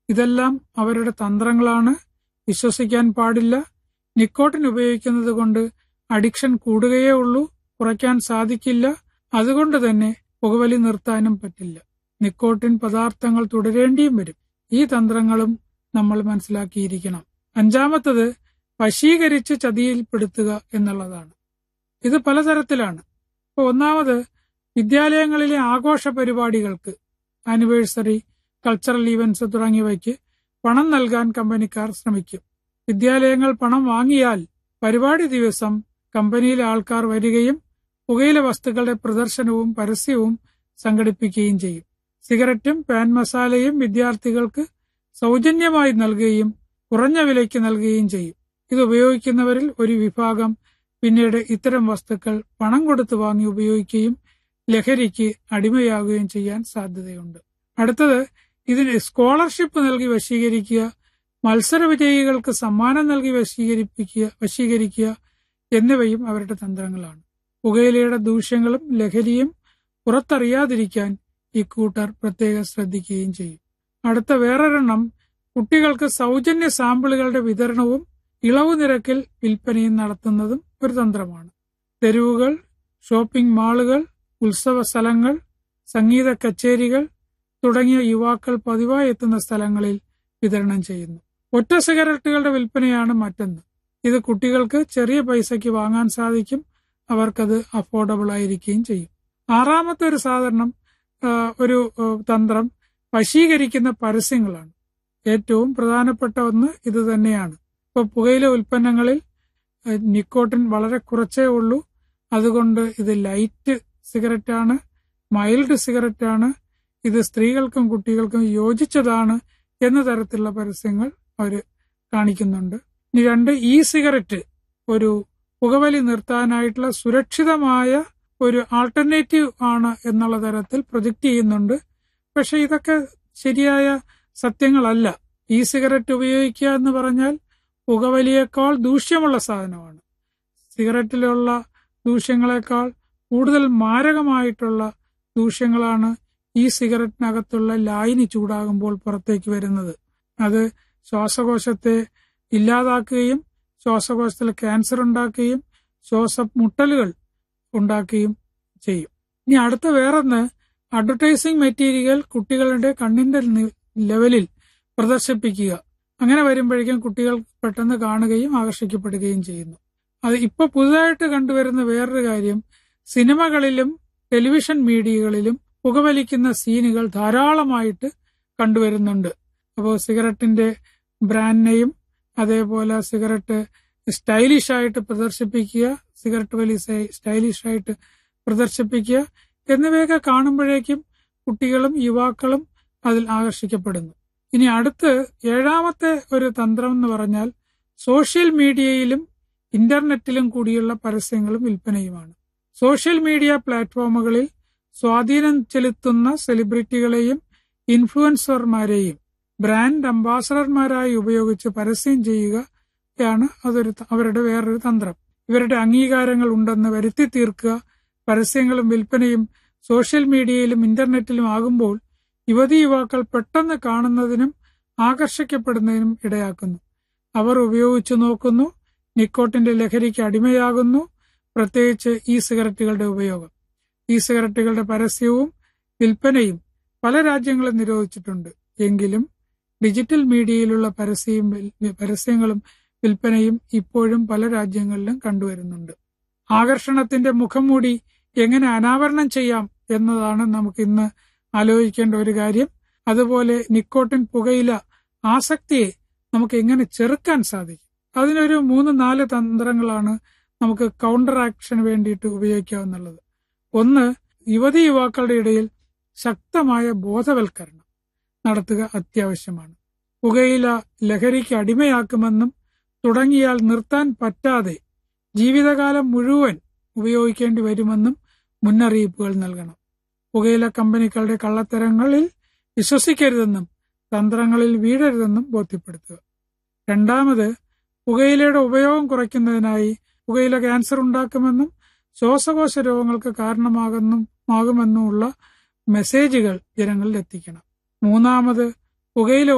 ഇതെല്ലാം അവരുടെ തന്ത്രങ്ങളാണ് വിശ്വസിക്കാൻ പാടില്ല നിക്കോട്ടിൻ ഉപയോഗിക്കുന്നത് കൊണ്ട് അഡിക്ഷൻ കൂടുകയേ ഉള്ളൂ കുറയ്ക്കാൻ സാധിക്കില്ല അതുകൊണ്ട് തന്നെ പുകവലി നിർത്താനും പറ്റില്ല നിക്കോട്ടിൻ പദാർത്ഥങ്ങൾ തുടരേണ്ടിയും വരും ഈ തന്ത്രങ്ങളും നമ്മൾ മനസ്സിലാക്കിയിരിക്കണം അഞ്ചാമത്തത് വശീകരിച്ച് ചതിയിൽപ്പെടുത്തുക എന്നുള്ളതാണ് ഇത് പലതരത്തിലാണ് ഇപ്പോൾ ഒന്നാമത് വിദ്യാലയങ്ങളിലെ ആഘോഷ പരിപാടികൾക്ക് ആനിവേഴ്സറി കൾച്ചറൽ ഈവന്റ്സ് തുടങ്ങിയവയ്ക്ക് പണം നൽകാൻ കമ്പനിക്കാർ ശ്രമിക്കും വിദ്യാലയങ്ങൾ പണം വാങ്ങിയാൽ പരിപാടി ദിവസം കമ്പനിയിലെ ആൾക്കാർ വരികയും പുകയില വസ്തുക്കളുടെ പ്രദർശനവും പരസ്യവും സംഘടിപ്പിക്കുകയും ചെയ്യും സിഗരറ്റും പാൻ മസാലയും വിദ്യാർത്ഥികൾക്ക് സൗജന്യമായി നൽകുകയും കുറഞ്ഞ വിലയ്ക്ക് നൽകുകയും ചെയ്യും ഇത് ഉപയോഗിക്കുന്നവരിൽ ഒരു വിഭാഗം പിന്നീട് ഇത്തരം വസ്തുക്കൾ പണം കൊടുത്ത് വാങ്ങി ഉപയോഗിക്കുകയും ലഹരിക്ക് അടിമയാകുകയും ചെയ്യാൻ സാധ്യതയുണ്ട് അടുത്തത് ഇതിന് സ്കോളർഷിപ്പ് നൽകി വശീകരിക്കുക മത്സര വിജയികൾക്ക് സമ്മാനം നൽകി വശീകരിപ്പിക്കുക വശീകരിക്കുക എന്നിവയും അവരുടെ തന്ത്രങ്ങളാണ് പുകയിലയുടെ ദൂഷ്യങ്ങളും ലഹരിയും പുറത്തറിയാതിരിക്കാൻ ഇക്കൂട്ടർ പ്രത്യേകം ശ്രദ്ധിക്കുകയും ചെയ്യും അടുത്ത വേറൊരെണ്ണം കുട്ടികൾക്ക് സൗജന്യ സാമ്പിളുകളുടെ വിതരണവും ഇളവ് നിരക്കിൽ വിൽപ്പനയും നടത്തുന്നതും ഒരു തന്ത്രമാണ് തെരുവുകൾ ഷോപ്പിംഗ് മാളുകൾ ഉത്സവ സ്ഥലങ്ങൾ സംഗീത കച്ചേരികൾ തുടങ്ങിയ യുവാക്കൾ പതിവായി എത്തുന്ന സ്ഥലങ്ങളിൽ വിതരണം ചെയ്യുന്നു ഒറ്റ സിഗരറ്റുകളുടെ വിൽപ്പനയാണ് മറ്റൊന്ന് ഇത് കുട്ടികൾക്ക് ചെറിയ പൈസയ്ക്ക് വാങ്ങാൻ സാധിക്കും അവർക്കത് അഫോർഡബിൾ ആയിരിക്കുകയും ചെയ്യും ആറാമത്തെ ഒരു സാധനം ഒരു തന്ത്രം വശീകരിക്കുന്ന പരസ്യങ്ങളാണ് ഏറ്റവും പ്രധാനപ്പെട്ട ഒന്ന് ഇത് തന്നെയാണ് ഇപ്പൊ പുകയില ഉൽപ്പന്നങ്ങളിൽ നിക്കോട്ടിൻ വളരെ കുറച്ചേ ഉള്ളൂ അതുകൊണ്ട് ഇത് ലൈറ്റ് സിഗരറ്റ് ആണ് മൈൽഡ് സിഗരറ്റ് ആണ് ഇത് സ്ത്രീകൾക്കും കുട്ടികൾക്കും യോജിച്ചതാണ് എന്ന തരത്തിലുള്ള പരസ്യങ്ങൾ അവർ കാണിക്കുന്നുണ്ട് ഇനി രണ്ട് ഇ സിഗരറ്റ് ഒരു പുകവലി നിർത്താനായിട്ടുള്ള സുരക്ഷിതമായ ഒരു ആൾട്ടർനേറ്റീവ് ആണ് എന്നുള്ള തരത്തിൽ പ്രൊജക്ട് ചെയ്യുന്നുണ്ട് പക്ഷെ ഇതൊക്കെ ശരിയായ സത്യങ്ങളല്ല ഇ സിഗരറ്റ് ഉപയോഗിക്കുക എന്ന് പറഞ്ഞാൽ പുകവലിയേക്കാൾ ദൂഷ്യമുള്ള സാധനമാണ് സിഗരറ്റിലുള്ള ദൂഷ്യങ്ങളെക്കാൾ കൂടുതൽ മാരകമായിട്ടുള്ള ദൂഷ്യങ്ങളാണ് ഈ സിഗരറ്റിനകത്തുള്ള ലായിനി ചൂടാകുമ്പോൾ പുറത്തേക്ക് വരുന്നത് അത് ശ്വാസകോശത്തെ ഇല്ലാതാക്കുകയും ശ്വാസകോശത്തിൽ ക്യാൻസർ ഉണ്ടാക്കുകയും ശ്വാസമുട്ടലുകൾ ഉണ്ടാക്കുകയും ചെയ്യും ഇനി അടുത്ത വേറൊന്ന് അഡ്വർടൈസിംഗ് മെറ്റീരിയൽ കുട്ടികളുടെ കണ്ണിന്റെ ലെവലിൽ പ്രദർശിപ്പിക്കുക അങ്ങനെ വരുമ്പോഴേക്കും കുട്ടികൾ പെട്ടെന്ന് കാണുകയും ആകർഷിക്കപ്പെടുകയും ചെയ്യുന്നു അത് ഇപ്പൊ പുതുതായിട്ട് കണ്ടുവരുന്ന വേറൊരു കാര്യം സിനിമകളിലും ടെലിവിഷൻ മീഡിയകളിലും പുകവലിക്കുന്ന സീനുകൾ ധാരാളമായിട്ട് കണ്ടുവരുന്നുണ്ട് അപ്പോൾ സിഗരറ്റിന്റെ ബ്രാൻഡ് നെയിം അതേപോലെ സിഗരറ്റ് സ്റ്റൈലിഷ് ആയിട്ട് പ്രദർശിപ്പിക്കുക സിഗരറ്റ് വലി സ്റ്റൈലിഷ് ആയിട്ട് പ്രദർശിപ്പിക്കുക എന്നിവയൊക്കെ കാണുമ്പോഴേക്കും കുട്ടികളും യുവാക്കളും അതിൽ ആകർഷിക്കപ്പെടുന്നു ഇനി അടുത്ത് ഏഴാമത്തെ ഒരു തന്ത്രം എന്ന് പറഞ്ഞാൽ സോഷ്യൽ മീഡിയയിലും ഇന്റർനെറ്റിലും കൂടിയുള്ള പരസ്യങ്ങളും വിൽപ്പനയുമാണ് സോഷ്യൽ മീഡിയ പ്ലാറ്റ്ഫോമുകളിൽ സ്വാധീനം ചെലുത്തുന്ന സെലിബ്രിറ്റികളെയും ഇൻഫ്ലുവൻസർമാരെയും ബ്രാൻഡ് അംബാസഡർമാരായി ഉപയോഗിച്ച് പരസ്യം ചെയ്യുകയാണ് അതൊരു അവരുടെ വേറൊരു തന്ത്രം ഇവരുടെ അംഗീകാരങ്ങൾ ഉണ്ടെന്ന് വരുത്തി തീർക്കുക പരസ്യങ്ങളും വിൽപ്പനയും സോഷ്യൽ മീഡിയയിലും ഇന്റർനെറ്റിലും ആകുമ്പോൾ യുവതി യുവാക്കൾ പെട്ടെന്ന് കാണുന്നതിനും ആകർഷിക്കപ്പെടുന്നതിനും ഇടയാക്കുന്നു അവർ ഉപയോഗിച്ചു നോക്കുന്നു നിക്കോട്ടിന്റെ ലഹരിക്ക് അടിമയാകുന്നു പ്രത്യേകിച്ച് ഈ സിഗരറ്റുകളുടെ ഉപയോഗം ഈ സിഗരറ്റുകളുടെ പരസ്യവും വിൽപ്പനയും പല രാജ്യങ്ങളും നിരോധിച്ചിട്ടുണ്ട് എങ്കിലും ഡിജിറ്റൽ മീഡിയയിലുള്ള പരസ്യവും പരസ്യങ്ങളും വിൽപ്പനയും ഇപ്പോഴും പല രാജ്യങ്ങളിലും കണ്ടുവരുന്നുണ്ട് ആകർഷണത്തിന്റെ മുഖംമൂടി എങ്ങനെ അനാവരണം ചെയ്യാം എന്നതാണ് നമുക്ക് ഇന്ന് ആലോചിക്കേണ്ട ഒരു കാര്യം അതുപോലെ നിക്കോട്ടിൻ പുകയില ആസക്തിയെ നമുക്ക് എങ്ങനെ ചെറുക്കാൻ സാധിക്കും അതിനൊരു മൂന്ന് നാല് തന്ത്രങ്ങളാണ് നമുക്ക് കൗണ്ടർ ആക്ഷന് വേണ്ടിയിട്ട് ഉപയോഗിക്കാവുന്നുള്ളത് ഒന്ന് യുവതി യുവാക്കളുടെ ഇടയിൽ ശക്തമായ ബോധവൽക്കരണം നടത്തുക അത്യാവശ്യമാണ് പുകയില ലഹരിക്ക് അടിമയാക്കുമെന്നും തുടങ്ങിയാൽ നിർത്താൻ പറ്റാതെ ജീവിതകാലം മുഴുവൻ ഉപയോഗിക്കേണ്ടി വരുമെന്നും മുന്നറിയിപ്പുകൾ നൽകണം പുകയില കമ്പനികളുടെ കള്ളത്തരങ്ങളിൽ വിശ്വസിക്കരുതെന്നും തന്ത്രങ്ങളിൽ വീഴരുതെന്നും ബോധ്യപ്പെടുത്തുക രണ്ടാമത് പുകയിലയുടെ ഉപയോഗം കുറയ്ക്കുന്നതിനായി പുകയില ക്യാൻസർ ഉണ്ടാക്കുമെന്നും ശ്വാസകോശ രോഗങ്ങൾക്ക് കാരണമാകുന്നും ആകുമെന്നുമുള്ള മെസ്സേജുകൾ ജനങ്ങളിൽ എത്തിക്കണം മൂന്നാമത് പുകയില